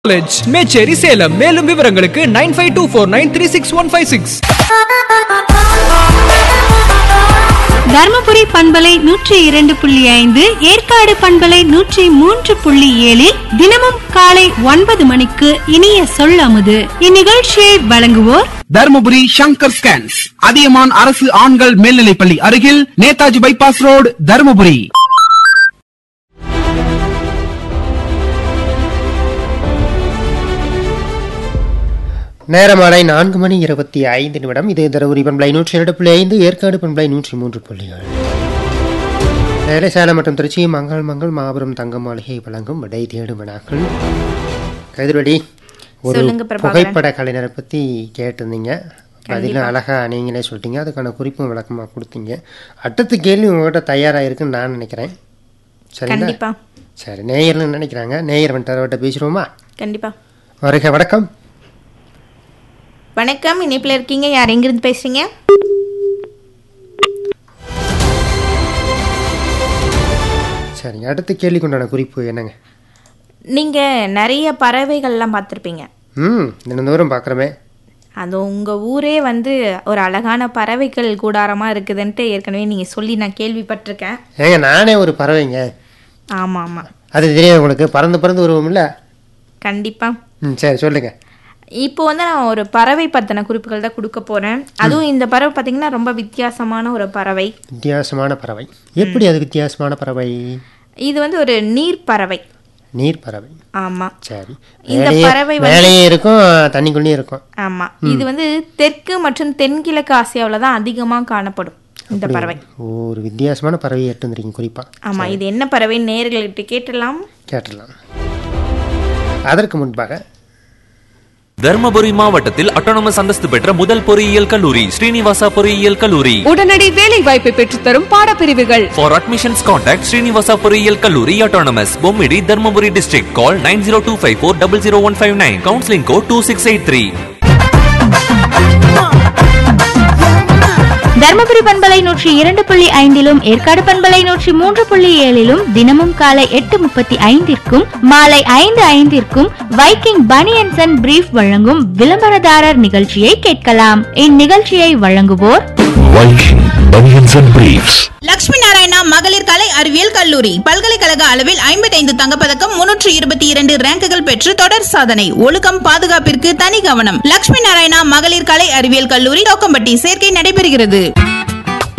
College Mecheri Salem மேலும் விவரங்களுக்கு nine five two four nine three six one five six Dharmapuri பண்பலை நூற்றி இரண்டு புள்ளி ஐந்து ஏற்காடு பண்பலை நூற்றி மூன்று புள்ளி ஏழில் தினமும் காலை ஒன்பது மணிக்கு இனிய சொல்லாமுது இந்நிகழ்ச்சியை வழங்குவோர் தர்மபுரி சங்கர் ஸ்கேன்ஸ் அதியமான் அரசு ஆண்கள் மேல்நிலைப்பள்ளி அருகில் நேதாஜி பைபாஸ் ரோடு தர்மபுரி நேரமாலை நான்கு மணி இருபத்தி ஐந்து நிமிடம் இது தருமபுரி பண்பலை நூற்றி இரண்டு புள்ளி ஐந்து ஏற்காடு பண்பலை நூற்றி மூன்று புள்ளிகள் நேரே சேலம் மற்றும் திருச்சி மங்கள் மங்கள் மாபெரும் தங்க மாளிகை வழங்கும் விடை தேடும் வினாக்கள் கைதுவடி ஒரு சொல்லுங்க பிரபாகரன். புகைப்பட கலைஞரை பற்றி கேட்டிருந்தீங்க பதிலும் அழகா நீங்களே சொல்லிட்டீங்க அதுக்கான குறிப்பும் விளக்கமாக கொடுத்தீங்க அடுத்த கேள்வி உங்கள்கிட்ட தயாராக இருக்குன்னு நான் நினைக்கிறேன் சரிங்களா கண்டிப்பா சரி நேயர்னு நினைக்கிறாங்க நேயர் வந்துட்டு அவர்கிட்ட பேசுகிறோமா கண்டிப்பா வருக வணக்கம் வணக்கம் இணைப்பில் இருக்கீங்க யார் எங்கிருந்து பேசுறீங்க சரிங்க அடுத்த கேள்விக்குண்டான குறிப்பு என்னங்க நீங்க நிறைய பறவைகள்லாம் பார்த்துருப்பீங்க ம் தினந்தோறும் பார்க்குறமே அது உங்க ஊரே வந்து ஒரு அழகான பறவைகள் கூடாரமா இருக்குதுன்ட்டு ஏற்கனவே நீங்க சொல்லி நான் கேள்விப்பட்டிருக்கேன் ஏங்க நானே ஒரு பறவைங்க ஆமா ஆமா அது தெரியும் உங்களுக்கு பறந்து பறந்து வருவோம்ல கண்டிப்பா ம் சரி சொல்லுங்க இப்போ வந்து நான் ஒரு பறவை பத்தின குறிப்புகள் தான் கொடுக்க போறேன் அதுவும் இந்த பறவை பார்த்தீங்கன்னா ரொம்ப வித்தியாசமான ஒரு பறவை வித்தியாசமான பறவை எப்படி அது வித்தியாசமான பறவை இது வந்து ஒரு நீர் பறவை நீர் பறவை ஆமா சரி இந்த மேலேயே பறவை வந்து- மேலேயே இருக்கும் தண்ணிக்குள்ளேயும் இருக்கும் ஆமா இது வந்து தெற்கு மற்றும் தென்கிழக்கு ஆசியாவில் தான் அதிகமாக காணப்படும் இந்த பறவை ஓ, ஒரு வித்தியாசமான பறவையை எடுத்துருந்தீங்க குறிப்பா ஆமா இது என்ன பறவை நேர்கள்கிட்ட கேட்டலாம் கேட்டுடலாம் அதற்கு முன்பாக தர்மபுரி மாவட்டத்தில் அட்டானமஸ் அந்தஸ்து பெற்ற முதல் பொறியியல் கல்லூரி ஸ்ரீனிவாசா பொறியியல் கல்லூரி உடனடி வேலை வாய்ப்பை பெற்றுத்தரும் பாடப்பிரிவுகள் ஃபார் அட்மிஷன்ஸ் கான்டாக்ட் ஸ்ரீனிவாசா பொறியியல் கல்லூரி autonomous Bommidi Dharmapuri district call nine zero two five four double zero one five nine counselling code two six eight three Dharmapuri பண்பலை நூற்றி இரண்டு புள்ளி ஐந்திலும் ஏற்காடு பண்பலை நூற்றி மூன்று புள்ளி ஏழிலும் தினமும் காலை எட்டு முப்பத்தி ஐந்திற்கும் மாலை ஐந்து ஐந்திற்கும் வைக்கிங் பனியன்சன் அண்ட் பிரீஃப் வழங்கும் விளம்பரதாரர் நிகழ்ச்சியை கேட்கலாம் இந்நிகழ்ச்சியை வழங்குவோர் Viking Bunions and Briefs. Lakshmi Narayana மகளிர் கலை அறிவியல் கல்லூரி பல்கலைக்கழக அளவில் ஐம்பத்தைந்து தங்கப்பதக்கம் முன்னூற்று இருபத்தி இரண்டு ரேங்குகள் பெற்று தொடர் சாதனை ஒழுக்கம் பாதுகாப்பிற்கு தனி கவனம் லட்சுமி நாராயணா மகளிர் கலை அறிவியல் கல்லூரி தோக்கம்பட்டி சேர்க்கை நடைபெறுகிறது